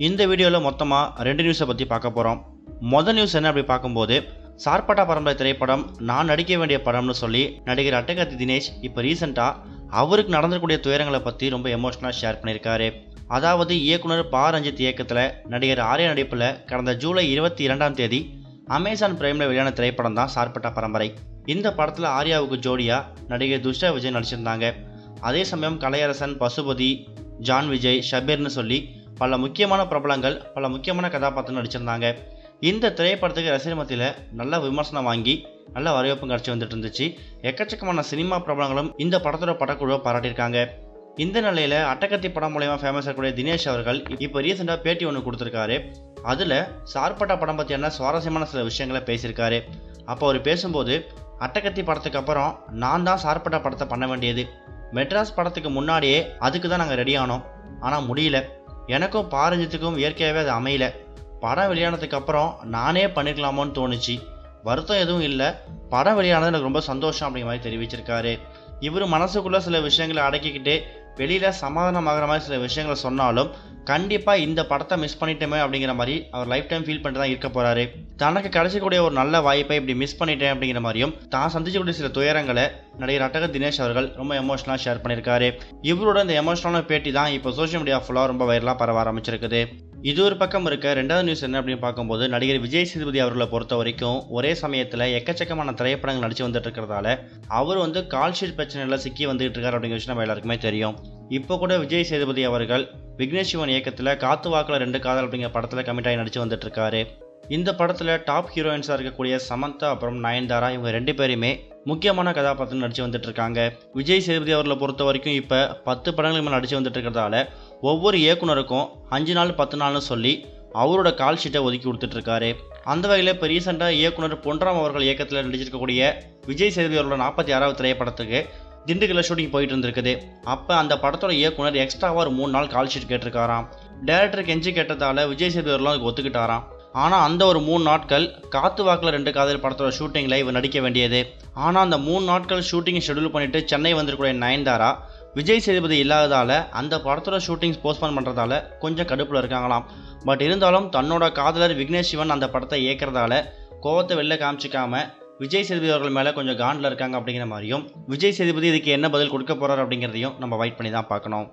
இந்த வீடியோவில் மொத்தமாக ரெண்டு நியூஸை பற்றி பார்க்க போகிறோம் மொதல் நியூஸ் என்ன அப்படி பார்க்கும்போது சார்பட்டா பரம்பரை திரைப்படம் நான் நடிக்க வேண்டிய படம்னு சொல்லி நடிகர் அட்டகத்தி தினேஷ் இப்போ ரீசெண்டாக அவருக்கு நடந்திருக்கக்கூடிய துயரங்களை பற்றி ரொம்ப எமோஷனலாக ஷேர் பண்ணியிருக்காரு அதாவது இயக்குனர் பா ரஞ்சித் இயக்கத்தில் நடிகர் ஆர்யா நடிப்பில் கடந்த ஜூலை இருபத்தி இரண்டாம் தேதி அமேசான் பிரைமில் வெளியான திரைப்படம் தான் சார்பட்டா பரம்பரை இந்த படத்தில் ஆர்யாவுக்கு ஜோடியாக நடிகர் துஷ்டா விஜய் நடிச்சிருந்தாங்க அதே சமயம் கலையரசன் பசுபதி ஜான் விஜய் ஷபீர்னு சொல்லி பல முக்கியமான பிரபலங்கள் பல முக்கியமான கதாபாத்திரம் நடிச்சிருந்தாங்க இந்த திரைப்படத்துக்கு ரசிகர் மத்தியில் நல்ல விமர்சனம் வாங்கி நல்ல வரவேற்பும் கிடச்சி வந்துட்டு இருந்துச்சு எக்கச்சக்கமான சினிமா பிரபலங்களும் இந்த படத்தோட படக்குழுவை பாராட்டியிருக்காங்க இந்த நிலையில் அட்டகத்தி படம் மூலயமா ஃபேமஸ் ஆகக்கூடிய தினேஷ் அவர்கள் இப்போ ரீசெண்டாக பேட்டி ஒன்று கொடுத்துருக்காரு அதில் சார்பட்டா படம் பற்றியான சுவாரஸ்யமான சில விஷயங்களை பேசியிருக்காரு அப்போ அவர் பேசும்போது அட்டகத்தி படத்துக்கு அப்புறம் நான் தான் சார்பட்டா படத்தை பண்ண வேண்டியது மெட்ராஸ் படத்துக்கு முன்னாடியே அதுக்கு தான் நாங்கள் ரெடி ஆனோம் ஆனால் முடியல எனக்கும் பாரஞ்சித்துக்கும் இயற்கையாகவே அது அமையல படம் வெளியானதுக்கு அப்புறம் நானே பண்ணிக்கலாமோன்னு தோணுச்சு வருத்தம் எதுவும் இல்லை படம் வெளியானது எனக்கு ரொம்ப சந்தோஷம் அப்படிங்கிற மாதிரி தெரிவிச்சிருக்காரு இவர் மனசுக்குள்ளே சில விஷயங்களை அடக்கிக்கிட்டு வெளியில் சமாதானமாகிற மாதிரி சில விஷயங்களை சொன்னாலும் கண்டிப்பாக இந்த படத்தை மிஸ் பண்ணிட்டோமே அப்படிங்கிற மாதிரி அவர் லைஃப் டைம் ஃபீல் பண்ணிட்டு தான் இருக்க போகிறாரு தனக்கு கிடைச்சக்கூடிய ஒரு நல்ல வாய்ப்பை இப்படி மிஸ் பண்ணிட்டேன் அப்படிங்கிற மாதிரியும் தான் சந்திச்சக்கூடிய சில துயரங்களை நடிகர் அட்டக தினேஷ் அவர்கள் ரொம்ப எமோஷனலாக ஷேர் பண்ணியிருக்காரு இவரோட இந்த எமோஷனலான பேட்டி தான் இப்போ சோஷியல் மீடியா ஃபுல்லாக ரொம்ப வைரலாக பரவ ஆரம்பிச்சிருக்குது இது ஒரு பக்கம் இருக்க ரெண்டாவது நியூஸ் என்ன அப்படின்னு பார்க்கும்போது நடிகர் விஜய் சேதுபதி அவர்களை பொறுத்த வரைக்கும் ஒரே சமயத்தில் எக்கச்சக்கமான திரைப்படங்கள் நடிச்சு வந்துட்டு இருக்கிறதால அவர் வந்து கால் ஷீட் பிரச்சனையில் சிக்கி வந்துட்டு இருக்காரு அப்படிங்கிற விஷயம் நம்ம எல்லாருக்குமே தெரியும் இப்போ கூட விஜய் சேதுபதி அவர்கள் விக்னேஷ் சிவன் இயக்கத்தில் காத்து வாக்கில் ரெண்டு காதல் அப்படிங்கிற படத்தில் கமிட் ஆகி நடிச்சு வந்துட்டு இருக்காரு இந்த படத்தில் டாப் ஹீரோயின்ஸாக இருக்கக்கூடிய சமந்தா அப்புறம் நயன்தாரா இவங்க ரெண்டு பேருமே முக்கியமான கதாபாத்திரம் நடிச்சு வந்துட்டு இருக்காங்க விஜய் சேதுபதி அவர்களை பொறுத்த வரைக்கும் இப்போ பத்து படங்களுக்கு மேலே நடிச்சு வந்துட்டு இருக்கிறதால ஒவ்வொரு இயக்குனருக்கும் அஞ்சு நாள் பத்து நாள்னு சொல்லி அவரோட கால் ஷீட்டை ஒதுக்கி கொடுத்துட்ருக்காரு அந்த வகையில் இப்போ ரீசெண்டாக இயக்குனர் பொன்ராம் அவர்கள் இயக்கத்தில் நடிச்சிருக்கக்கூடிய விஜய் சேதுபதி அவர்களோட நாற்பத்தி ஆறாவது திரைப்படத்துக்கு திண்டுக்கல்ல ஷூட்டிங் போயிட்டு இருந்திருக்குது அப்போ அந்த படத்தோட இயக்குனர் எக்ஸ்ட்ராவாக ஒரு மூணு நாள் கால் ஷீட் கேட்டிருக்காராம் டேரக்டர் கெஞ்சி கேட்டதால விஜய் சேதுபதி அவர்களும் அதுக்கு ஒத்துக்கிட்டாராம் ஆனால் அந்த ஒரு மூணு நாட்கள் காத்து வாக்கில் ரெண்டு காதல் படத்தோட ஷூட்டிங்கில் இவர் நடிக்க வேண்டியது ஆனால் அந்த மூணு நாட்கள் ஷூட்டிங் ஷெடியூல் பண்ணிவிட்டு சென்னை வந்திருக்கக்கூடிய நயன்தாரா விஜய் சேதுபதி இல்லாததால் அந்த படத்தோட ஷூட்டிங்ஸ் போஸ்ட்போன் பண்ணுறதால கொஞ்சம் கடுப்பில் இருக்காங்களாம் பட் இருந்தாலும் தன்னோட காதலர் விக்னேஷ் சிவன் அந்த படத்தை இயக்கிறதால கோவத்தை வெளில காமிச்சிக்காம விஜய் சேதுபதி அவர்கள் மேலே கொஞ்சம் காண்டில் இருக்காங்க அப்படிங்கிற மாதிரியும் விஜய் சேதுபதி இதுக்கு என்ன பதில் கொடுக்க போகிறார் அப்படிங்கிறதையும் நம்ம வெயிட் பண்ணி தான் பார்க்கணும்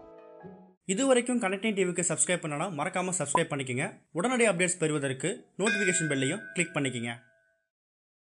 இது வரைக்கும் கனெக்டிங் டிவிக்கு சப்ஸ்கிரைப் பண்ணனா மறக்காமல் சப்ஸ்கிரைப் பண்ணிக்கங்க உடனடி அப்டேட்ஸ் பெறுவதற்கு நோட்டிஃபிகேஷன் பெல்லையும் கிளிக் பண்ணிக்கங்க